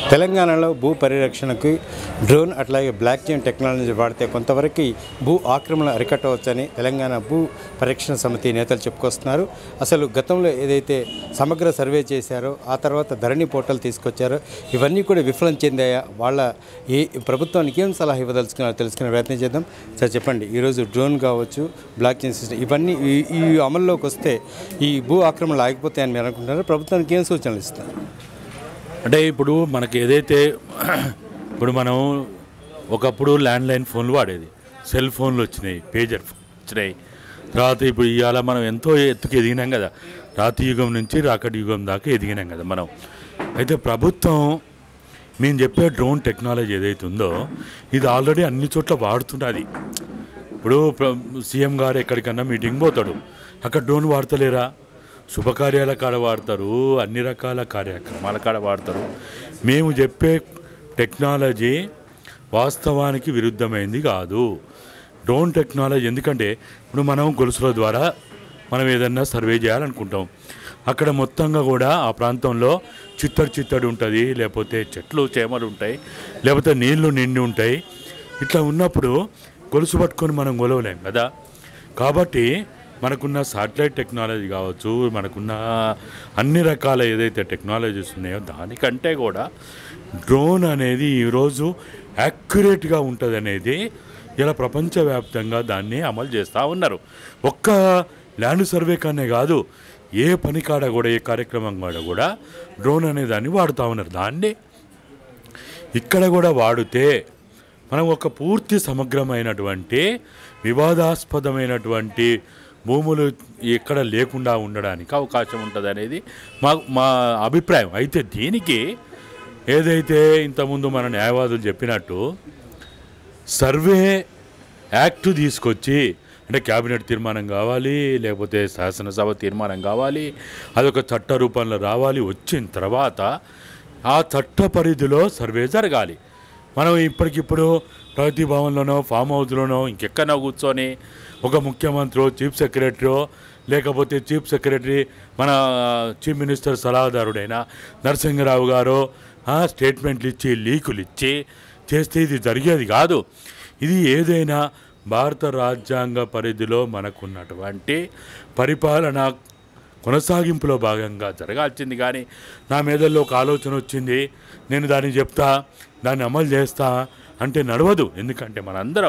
తెలంగాణలో భూ పరిరక్షణకు డ్రోన్ అట్లాగే బ్లాక్ చైన్ టెక్నాలజీ వాడితే కొంతవరకు భూ ఆక్రమణ అరికట్టవచ్చని తెలంగాణ భూ పరిరక్షణ సమితి నేతలు చెప్పుకొస్తున్నారు అసలు గతంలో ఏదైతే సమగ్ర సర్వే చేశారో ఆ తర్వాత ధరణి పోర్టల్ తీసుకొచ్చారో ఇవన్నీ కూడా విఫలం చెందాయా వాళ్ళ ఏ ప్రభుత్వానికి ఏం సలహా ఇవ్వదలుచుకున్నారో తెలుసుకునే ప్రయత్నం చేద్దాం సార్ చెప్పండి ఈరోజు డ్రోన్ కావచ్చు బ్లాక్ చైన్ సిస్టమ్ ఇవన్నీ ఈ ఈ అమల్లోకి వస్తే ఈ భూ ఆక్రమణలు ఆగిపోతాయని మీరు అనుకుంటున్నారు ప్రభుత్వానికి ఏం సూచనలు ఇస్తారు అంటే ఇప్పుడు మనకి ఏదైతే ఇప్పుడు మనం ఒకప్పుడు ల్యాండ్లైన్ ఫోన్లు వాడేది సెల్ ఫోన్లు వచ్చినాయి పేజర్ వచ్చినాయి తర్వాత ఇప్పుడు ఇవాళ మనం ఎంతో ఎత్తుకు ఎదిగినాం కదా రాతి యుగం నుంచి రాకటి యుగం దాకా ఎదిగినాం కదా మనం అయితే ప్రభుత్వం మేము చెప్పే డ్రోన్ టెక్నాలజీ ఏదైతే ఉందో ఇది ఆల్రెడీ అన్ని చోట్ల వాడుతున్నది ఇప్పుడు ప్ర- సీఎం గారు ఎక్కడికన్నా మీటింగ్ పోతాడు అక్కడ డ్రోన్ వాడతలేరా శుభకార్యాల కాడ వాడతారు అన్ని రకాల కార్యక్రమాల కాడ వాడతారు మేము చెప్పే టెక్నాలజీ వాస్తవానికి విరుద్ధమైంది కాదు డ్రోన్ టెక్నాలజీ ఎందుకంటే ఇప్పుడు మనం గొలుసుల ద్వారా మనం ఏదన్నా సర్వే చేయాలనుకుంటాం అక్కడ మొత్తంగా కూడా ఆ ప్రాంతంలో చిత్తడి చిత్తడి ఉంటుంది లేకపోతే చెట్లు చేమలు ఉంటాయి లేకపోతే నీళ్లు నిండి ఉంటాయి ఇట్లా ఉన్నప్పుడు గొలుసు పట్టుకొని మనం గొలవలేం కదా కాబట్టి మనకున్న శాటిలైట్ టెక్నాలజీ కావచ్చు మనకున్న అన్ని రకాల ఏదైతే టెక్నాలజీస్ ఉన్నాయో దానికంటే కూడా డ్రోన్ అనేది ఈరోజు యాక్యురేట్గా ఉంటుంది అనేది ఇలా ప్రపంచవ్యాప్తంగా దాన్ని అమలు చేస్తూ ఉన్నారు ఒక్క ల్యాండ్ సర్వే కనే కాదు ఏ పని కాడ కూడా ఏ కార్యక్రమం కాడ కూడా డ్రోన్ అనే దాన్ని వాడుతూ ఉన్నారు దాన్ని ఇక్కడ కూడా వాడితే మనం ఒక పూర్తి సమగ్రమైనటువంటి వివాదాస్పదమైనటువంటి భూములు ఎక్కడ లేకుండా ఉండడానికి అవకాశం ఉంటుంది అనేది మా మా అభిప్రాయం అయితే దీనికి ఏదైతే ఇంతకుముందు మన న్యాయవాదులు చెప్పినట్టు సర్వే యాక్ట్ తీసుకొచ్చి అంటే క్యాబినెట్ తీర్మానం కావాలి లేకపోతే శాసనసభ తీర్మానం కావాలి అదొక చట్ట రూపంలో రావాలి వచ్చిన తర్వాత ఆ చట్ట పరిధిలో సర్వే జరగాలి మనం ఇప్పటికిప్పుడు ప్రగతి భవన్లోనో ఫామ్ హౌస్లోనో ఇంకెక్కడో కూర్చొని ఒక ముఖ్యమంత్రి చీఫ్ సెక్రటరీ లేకపోతే చీఫ్ సెక్రటరీ మన చీఫ్ మినిస్టర్ సలహాదారుడైన నరసింహరావు గారు ఆ, స్టేట్మెంట్లు ఇచ్చి లీకులు ఇచ్చి చేస్తే ఇది జరిగేది కాదు ఇది ఏదైనా భారత రాజ్యాంగ పరిధిలో మనకున్నటువంటి పరిపాలన కొనసాగింపులో భాగంగా జరగాల్సింది కానీ నా మీదల్లో ఒక ఆలోచన వచ్చింది నేను దాన్ని చెప్తా దాన్ని అమలు చేస్తా అంటే నడవదు ఎందుకంటే మనందరం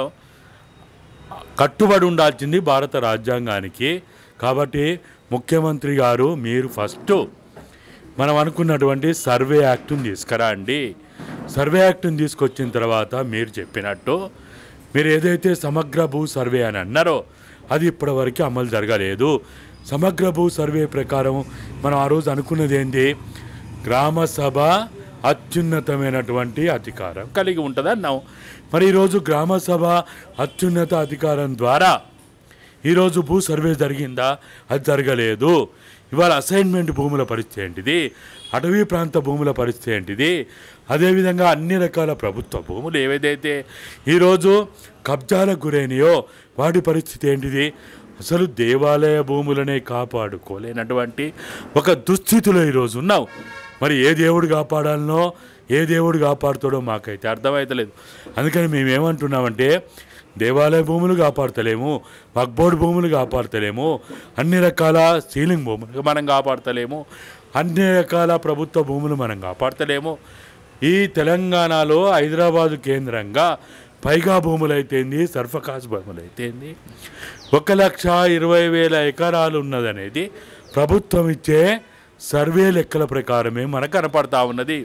కట్టుబడి ఉండాల్సింది భారత రాజ్యాంగానికి కాబట్టి ముఖ్యమంత్రి గారు మీరు ఫస్ట్ మనం అనుకున్నటువంటి సర్వే యాక్ట్ని తీసుకురండి సర్వే యాక్ట్ని తీసుకొచ్చిన తర్వాత మీరు చెప్పినట్టు మీరు ఏదైతే సమగ్ర భూ సర్వే అని అన్నారో అది ఇప్పటివరకు అమలు జరగలేదు సమగ్ర భూ సర్వే ప్రకారం మనం ఆ రోజు అనుకున్నది ఏంటి గ్రామ సభ అత్యున్నతమైనటువంటి అధికారం కలిగి ఉంటుంది అన్నాం మరి ఈరోజు గ్రామ సభ అత్యున్నత అధికారం ద్వారా ఈరోజు భూ సర్వే జరిగిందా అది జరగలేదు ఇవాళ అసైన్మెంట్ భూముల పరిస్థితి ఏంటిది అటవీ ప్రాంత భూముల పరిస్థితి ఏంటిది అదేవిధంగా అన్ని రకాల ప్రభుత్వ భూములు ఏవైతే ఈరోజు కబ్జాలకు గురైనయో వాటి పరిస్థితి ఏంటిది అసలు దేవాలయ భూములనే కాపాడుకోలేనటువంటి ఒక దుస్థితిలో ఈరోజు ఉన్నాం మరి ఏ దేవుడు కాపాడాలనో ఏ దేవుడు కాపాడుతాడో మాకైతే అర్థమవుతలేదు అందుకని మేము ఏమంటున్నామంటే దేవాలయ భూములు కాపాడతలేము వక్బోర్డ్ భూములు కాపాడతలేము అన్ని రకాల సీలింగ్ భూములు మనం కాపాడతలేము అన్ని రకాల ప్రభుత్వ భూములు మనం కాపాడతలేము ఈ తెలంగాణలో హైదరాబాదు కేంద్రంగా పైగా భూములు అయితేంది సర్ఫకాస్ భూములు అయితేంది ఒక లక్ష ఇరవై వేల ఎకరాలు ఉన్నదనేది ప్రభుత్వం ఇచ్చే సర్వే లెక్కల ప్రకారమే మనకు కనపడతా ఉన్నది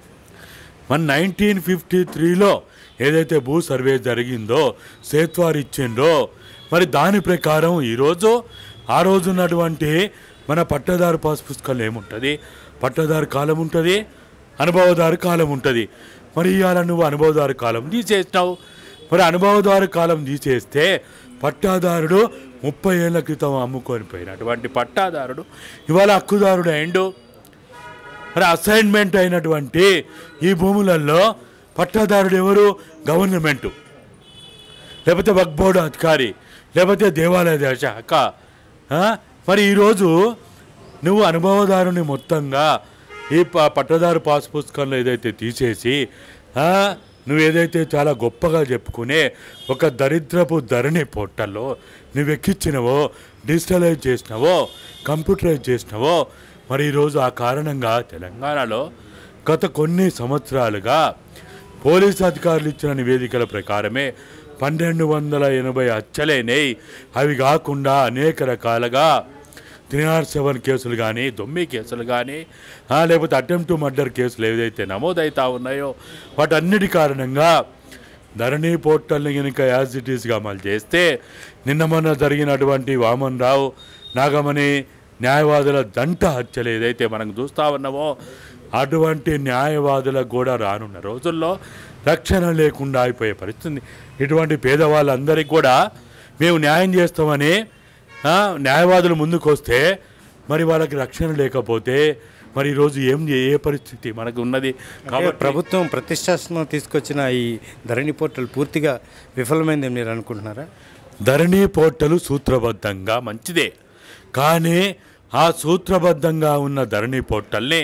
మన నైన్టీన్ ఫిఫ్టీ త్రీలో ఏదైతే భూ సర్వే జరిగిందో సేత్వార్ ఇచ్చిండ్రో మరి దాని ప్రకారం ఈరోజు ఆ రోజు ఉన్నటువంటి మన పట్టదారు పాస్ పుస్తకాలు ఏముంటుంది పట్టదారు కాలం ఉంటుంది అనుభవదారు కాలం ఉంటుంది మరి ఇవాళ నువ్వు అనుభవదారు కాలం తీసేసినావు మరి అనుభవదారు కాలం తీసేస్తే పట్టాదారుడు ముప్పై ఏళ్ళ క్రితం అమ్ముకొని పోయినటువంటి పట్టాదారుడు ఇవాళ హక్కుదారుడు అయిండు మరి అసైన్మెంట్ అయినటువంటి ఈ భూములలో పట్టాదారుడు ఎవరు గవర్నమెంటు లేకపోతే వక్ బోర్డు అధికారి లేకపోతే దేవాలయ శాఖ ఆ? మరి ఈరోజు నువ్వు అనుభవదారుని మొత్తంగా ఈ ప- పట్టదారు పాస్ పుస్తకంలో ఏదైతే తీసేసి ఆ, నువ్వు ఏదైతే చాలా గొప్పగా చెప్పుకునే ఒక దరిద్రపు ధరణి పోర్టల్లో నువ్వు ఎక్కించినవో డిజిటలైజ్ చేసినవో కంప్యూటరైజ్ చేసినవో మరి ఈరోజు ఆ కారణంగా తెలంగాణలో గత కొన్ని సంవత్సరాలుగా పోలీస్ అధికారులు ఇచ్చిన నివేదికల ప్రకారమే పన్నెండు వందల ఎనభై హత్యలైనవి అవి కాకుండా అనేక రకాలుగా త్రీ నాట్ సెవెన్ కేసులు కానీ దొమ్మి కేసులు కానీ ఆ, లేకపోతే అటెంప్ట్ మర్డర్ కేసులు ఏదైతే నమోదవుతా ఉన్నాయో వాటన్నిటి కారణంగా ధరణి పోర్టల్ని కనుక యాజ్ ఇట్ ఈస్గా అమలు చేస్తే నిన్న మొన్న జరిగినటువంటి వామన్ రావు నాగమణి న్యాయవాదుల దంట హత్యలు ఏదైతే మనం చూస్తా ఉన్నామో అటువంటి న్యాయవాదులకు కూడా రానున్న రోజుల్లో రక్షణ లేకుండా అయిపోయే పరిస్థితి ఇటువంటి పేదవాళ్ళందరికీ కూడా మేము న్యాయం చేస్తామని ఆ, న్యాయవాదులు ముందుకు వస్తే మరి వాళ్ళకి రక్షణ లేకపోతే మరి ఈరోజు ఏం చే- ఏ పరిస్థితి మనకు ఉన్నది కాబట్టి కాబట్టి ప్రభుత్వం ప్రతిష్టాత్మకంగా తీసుకొచ్చిన ఈ ధరణి పోర్టల్ పూర్తిగా విఫలమైందని మీరు అనుకుంటున్నారా ధరణి పోర్టలు సూత్రబద్ధంగా మంచిదే కానీ ఆ సూత్రబద్ధంగా ఉన్న ధరణి పోర్టల్ని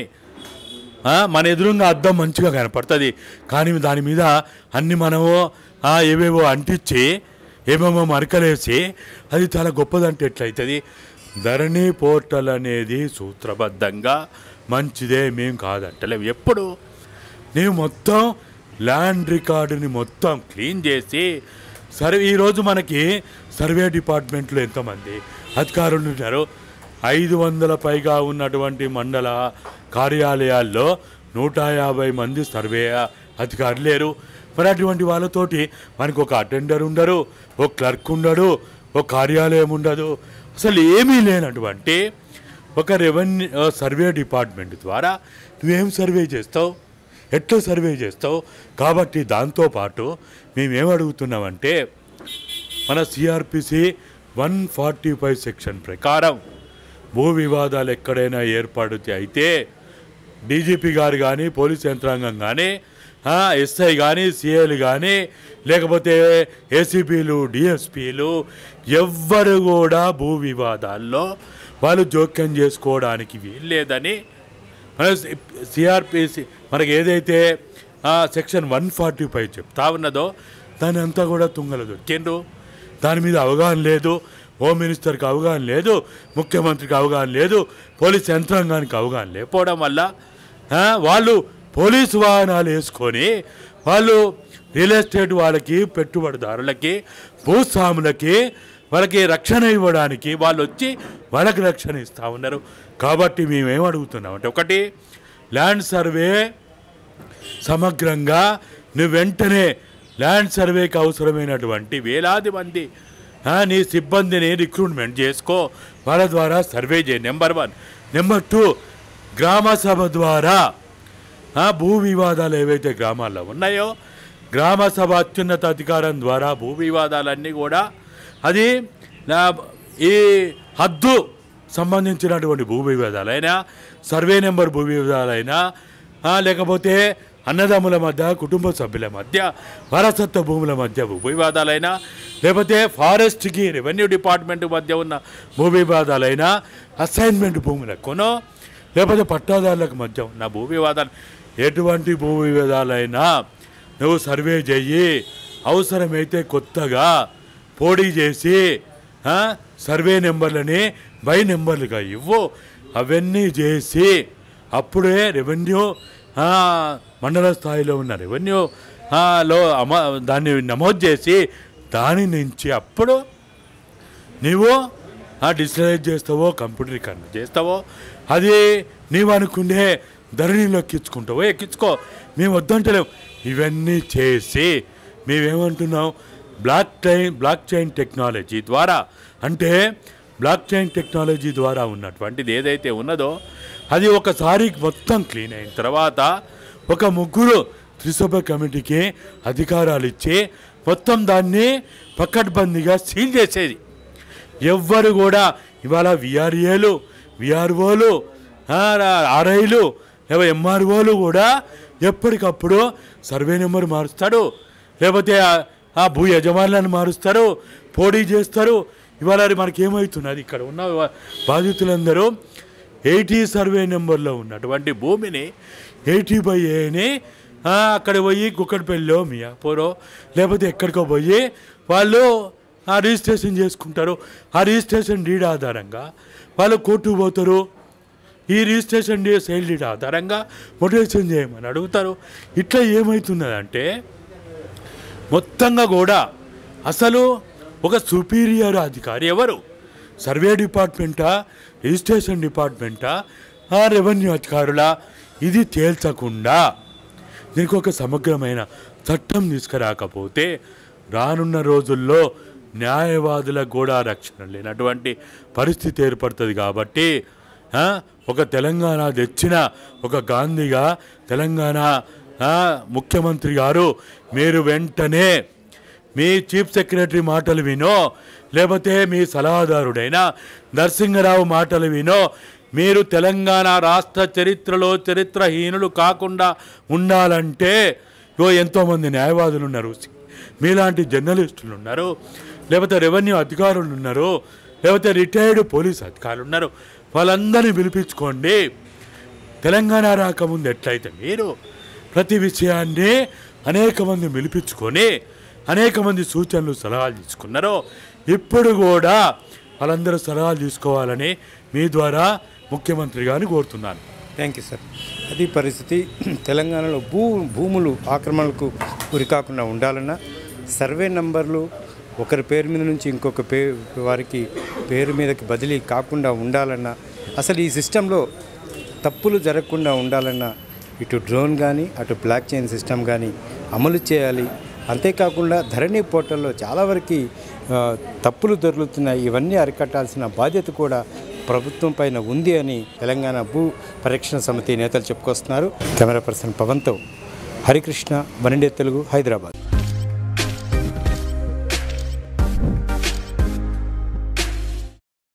ఆ, మన ఎదురుగా అద్దం మంచిగా కనపడుతుంది కానీ దాని మీద అన్ని మనము ఆ, ఏవేవో అంటించి ఏమేమో మరకలేసి అది చాలా గొప్పదంటే ఎట్లయితుంది ధరణి పోర్టల్ అనేది సూత్రబద్ధంగా మంచిదే మేము కాదంటలేము ఎప్పుడు నేను మొత్తం ల్యాండ్ రికార్డుని మొత్తం క్లీన్ చేసి సర్వే ఈరోజు మనకి సర్వే డిపార్ట్మెంట్లో ఎంతమంది అధికారులు ఉన్నారు ఐదు వందల పైగా ఉన్నటువంటి మండల కార్యాలయాల్లో నూట యాభై మంది సర్వే అధికారులు లేరు మరి అటువంటి వాళ్ళతోటి మనకు ఒక అటెండర్ ఉండరు ఒక క్లర్క్ ఉండడు ఒక కార్యాలయం ఉండదు అసలు ఏమీ లేనటువంటి ఒక రెవెన్యూ ఆ, సర్వే డిపార్ట్మెంట్ ద్వారా నువ్వేం సర్వే చేస్తావు ఎట్లా సర్వే చేస్తావు కాబట్టి దాంతోపాటు మేమేం అడుగుతున్నామంటే మన CRPC one forty five section ప్రకారం భూ వివాదాలు ఎక్కడైనా ఏర్పాటు చే- అయితే డీజీపీ గారు కానీ పోలీస్ యంత్రాంగం కానీ ఎస్ఐ కానీ సిఐలు కానీ లేకపోతే ఏసీపీలు డిఎస్పీలు ఎవ్వరు కూడా భూ వివాదాల్లో వాళ్ళు జోక్యం చేసుకోవడానికి వీల్లేదని మన సిఆర్పిసి మనకి ఏదైతే సెక్షన్ వన్ ఫార్టీ ఫైవ్ చెప్తా ఉన్నదో దాని అంతా కూడా తుంగలు దొక్కిండ్రు దాని మీద అవగాహన లేదు హోమ్ మినిస్టర్కి అవగాహన లేదు ముఖ్యమంత్రికి అవగాహన లేదు పోలీస్ యంత్రాంగానికి అవగాహన లేకపోవడం వల్ల ఆ, వాళ్ళు పోలీసు వాహనాలు వేసుకొని వాళ్ళు రియల్ ఎస్టేట్ వాళ్ళకి పెట్టుబడిదారులకి భూస్వాములకి వాళ్ళకి రక్షణ ఇవ్వడానికి వాళ్ళు వచ్చి వాళ్ళకి రక్షణ ఇస్తూ ఉన్నారు కాబట్టి మేమేం అడుగుతున్నామంటే ఒకటి ల్యాండ్ సర్వే సమగ్రంగా నువ్వు వెంటనే ల్యాండ్ సర్వేకి అవసరమైనటువంటి వేలాది మంది ఆ, నీ సిబ్బందిని రిక్రూట్మెంట్ చేసుకో వాళ్ళ ద్వారా సర్వే చేయి నెంబర్ వన్ నెంబర్ టూ గ్రామ సభ ద్వారా ఆ, భూ వివాదాలు ఏవైతే గ్రామాల్లో ఉన్నాయో గ్రామ సభ అత్యున్నత అధికారం ద్వారా భూ వివాదాలన్నీ కూడా అది నా- ఈ హద్దు సంబంధించినటువంటి భూ వివాదాలైనా సర్వే నెంబర్ భూ వివాదాలైనా ఆ, లేకపోతే అన్నదమ్ముల మధ్య కుటుంబ సభ్యుల మధ్య వారసత్వ భూముల మధ్య భూ వివాదాలైనా లేకపోతే ఫారెస్ట్కి రెవెన్యూ డిపార్ట్మెంట్ మధ్య ఉన్న భూ వివాదాలైనా అసైన్మెంట్ భూములకునో లేకపోతే పట్టాదారులకు మధ్య ఉన్న భూ వివాదాలు ఎటువంటి భూ వివాదాలైనా నువ్వు సర్వే చెయ్యి అవసరమైతే కొత్తగా పోటీ చేసి ఆ, సర్వే నెంబర్లని బై నెంబర్లుగా ఇవ్వు అవన్నీ చేసి అప్పుడే రెవెన్యూ ఆ, మండల స్థాయిలో ఉన్న రెవెన్యూ ఆ, లో అమ దాన్ని నమోదు చేసి దాని నుంచి అప్పుడు నీవు ఆ డిజిటలైజ్ చేస్తావో కంప్యూటరీకరణ చేస్తావో అది నీవు అనుకునే ధరణిలో ఎక్కించుకుంటావో ఎక్కించుకో మేము వద్దంటలేం ఇవన్నీ చేసి మేమేమంటున్నాం block chain block chain technology ద్వారా అంటే బ్లాక్ చైన్ టెక్నాలజీ ద్వారా ఉన్నటువంటిది ఏదైతే ఉన్నదో అది ఒకసారి మొత్తం క్లీన్ అయిన తర్వాత ఒక ముగ్గురు త్రిసభ కమిటీకి అధికారాలు ఇచ్చి మొత్తం దాన్ని పకడ్బందీగా సీల్ చేసేది ఎవ్వరు కూడా ఇవాళ విఆర్ఏలు విఆర్ఓలు ఆర్ఐలు లేదా ఎంఆర్ఓలు కూడా ఎప్పటికప్పుడు సర్వే నెంబర్ మారుస్తాడు లేకపోతే ఆ- ఆ భూ యజమానులను మారుస్తారు పోటీ చేస్తారు ఇవాళ అది మనకి ఏమవుతున్నది ఇక్కడ ఉన్న వా- బాధితులందరూ ఎయిటీ సర్వే నెంబర్లో ఉన్నటువంటి భూమిని ఎయిటీ బై ఏని అక్కడ పోయి కుక్కడిపల్లిలో మియాపూరో లేకపోతే ఎక్కడికో పోయి వాళ్ళు ఆ రిజిస్ట్రేషన్ చేసుకుంటారు ఆ రిజిస్ట్రేషన్ డీడ్ ఆధారంగా వాళ్ళు కోర్టుకు పోతారు ఈ రిజిస్ట్రేషన్ డే సేల్ డీడ్ ఆధారంగా మొటేషన్ చేయమని అడుగుతారు ఇట్లా ఏమవుతున్నదంటే మొత్తంగా కూడా అసలు ఒక సుపీరియర్ అధికారి ఎవరు సర్వే డిపార్ట్మెంటా రిజిస్ట్రేషన్ డిపార్ట్మెంటా ఆ రెవెన్యూ అధికారులా ఇది తేల్చకుండా దీనికి ఒక సమగ్రమైన చట్టం తీసుకురాకపోతే రానున్న రోజుల్లో న్యాయవాదులకు కూడా రక్షణ లేనటువంటి పరిస్థితి ఏర్పడుతుంది కాబట్టి ఆ, ఒక తెలంగాణ తెచ్చిన ఒక గాంధీగా తెలంగాణ ఆ, ముఖ్యమంత్రి గారు మీరు వెంటనే మీ చీఫ్ సెక్రటరీ మాటలు వినో లేకపోతే మీ సలహాదారుడైన నరసింహరావు మాటలు వినో మీరు తెలంగాణ రాష్ట్ర చరిత్రలో చరిత్రహీనులు కాకుండా ఉండాలంటే ఇగో ఎంతోమంది న్యాయవాదులు ఉన్నారు మీలాంటి జర్నలిస్టులు ఉన్నారు లేకపోతే రెవెన్యూ అధికారులు ఉన్నారు లేకపోతే రిటైర్డ్ పోలీస్ అధికారులు ఉన్నారు వాళ్ళందరినీ పిలిపించుకోండి తెలంగాణ రాకముందు ఎట్లయితే మీరు ప్రతి విషయాన్ని అనేక మంది పిలిపించుకొని అనేక మంది సూచనలు సలహాలు తీసుకున్నారో ఇప్పుడు కూడా వాళ్ళందరూ సలహాలు తీసుకోవాలని మీ ద్వారా ముఖ్యమంత్రి గారిని కోరుతున్నాను థ్యాంక్ యూ సార్ అది పరిస్థితి తెలంగాణలో భూ భూములు ఆక్రమణలకు గురి కాకుండా ఉండాలన్నా సర్వే నంబర్లు ఒకరి పేరు మీద నుంచి ఇంకొక పే వారికి పేరు మీదకి బదిలీ కాకుండా ఉండాలన్నా అసలు ఈ సిస్టంలో తప్పులు జరగకుండా ఉండాలన్నా ఇటు డ్రోన్ కానీ అటు బ్లాక్ చైన్ సిస్టమ్ కానీ అమలు చేయాలి అంతేకాకుండా ధరణి పోర్టల్లో చాలా వరకు ఆ, తప్పులు దొరుకుతున్నాయి ఇవన్నీ అరికట్టాల్సిన బాధ్యత కూడా ప్రభుత్వం పైన ఉంది అని తెలంగాణ భూ పరిరక్షణ సమితి నేతలు చెప్పుకొస్తున్నారు కెమెరా పర్సన్ పవన్తో హరికృష్ణ వనిండే తెలుగు హైదరాబాద్